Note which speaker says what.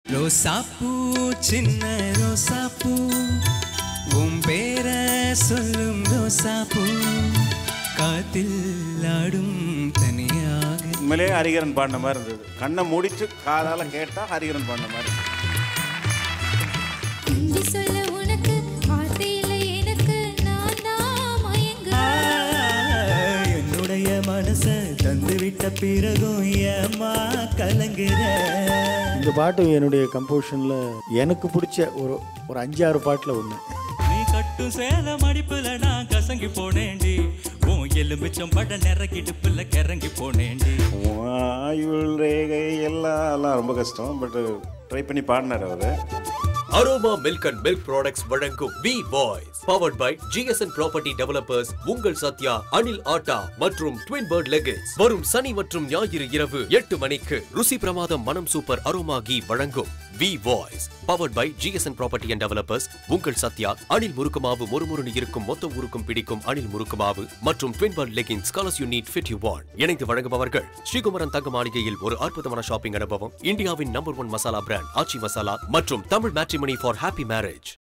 Speaker 1: ரோசாப்பூ சின்ன ரோசாப்பூ உன் பேர சொல்லும் ரோசாப்பூ காத்தில் ஆடும் தனியாக
Speaker 2: உண்மையிலேயே ஹரிகரன் பாடின மாதிரி இருந்தது கண்ணை முடிச்சு காதால கேட்டா ஹரிகரன் பாடின மாதிரி இருந்தது.
Speaker 3: நன்றி சொல்ல உனக்கு வார்த்தை இல்லை எனக்கு நான் தான் மயங்குறேன்
Speaker 1: என்னுடைய மனச தந்து விட்ட பிறகும் ஏமா கலங்குற
Speaker 4: இந்த பாட்டு என்னுடைய கம்போஷனில் எனக்கு பிடிச்ச ஒரு ஒரு அஞ்சாறு பாட்டில் ஒன்று
Speaker 5: நீ கட்டும் சேல மடிப்புல நான் கசங்கி போனேண்டி உன் எலுமிச்சம் பட நிறக்கிடுப்புல கிறங்கி போனேண்டி
Speaker 2: ஆயுள் ரேகை எல்லாம் எல்லாம் ரொம்ப கஷ்டம் பட் ட்ரை பண்ணி பாடினார் அவர்
Speaker 6: aroma milk and milk products வழங்கும் V voice powered by GSN property developers உங்கள் சத்யா அனில் ஆட்டா மற்றும் ட்வின் பேர்ட் லெகின்ஸ் வரும் சனி மற்றும் ஞாயிறு இரவு எட்டு மணிக்கு ருசி பிரமாதம் மனம் சூப்பர் அரோமா கீ வழங்கும் V voice powered by GSN property and developers உங்கள் சத்யா அனில் முறுக்குமாவு மொறுமொறுனு இருக்கும் மொத்த ஊருக்கும் பிடிக்கும் அனில் முறுக்குமாவு மற்றும் twin bird leggings colours you need fit you want இணைந்து வழங்குபவர்கள் ஸ்ரீகுமரன் தங்க மாளிகையில் ஒரு அற்புதமான ஷாப்பிங் அனுபவம் இந்தியாவின் number one masala brand Aachi masala மற்றும் Tamil matrimony for happy marriage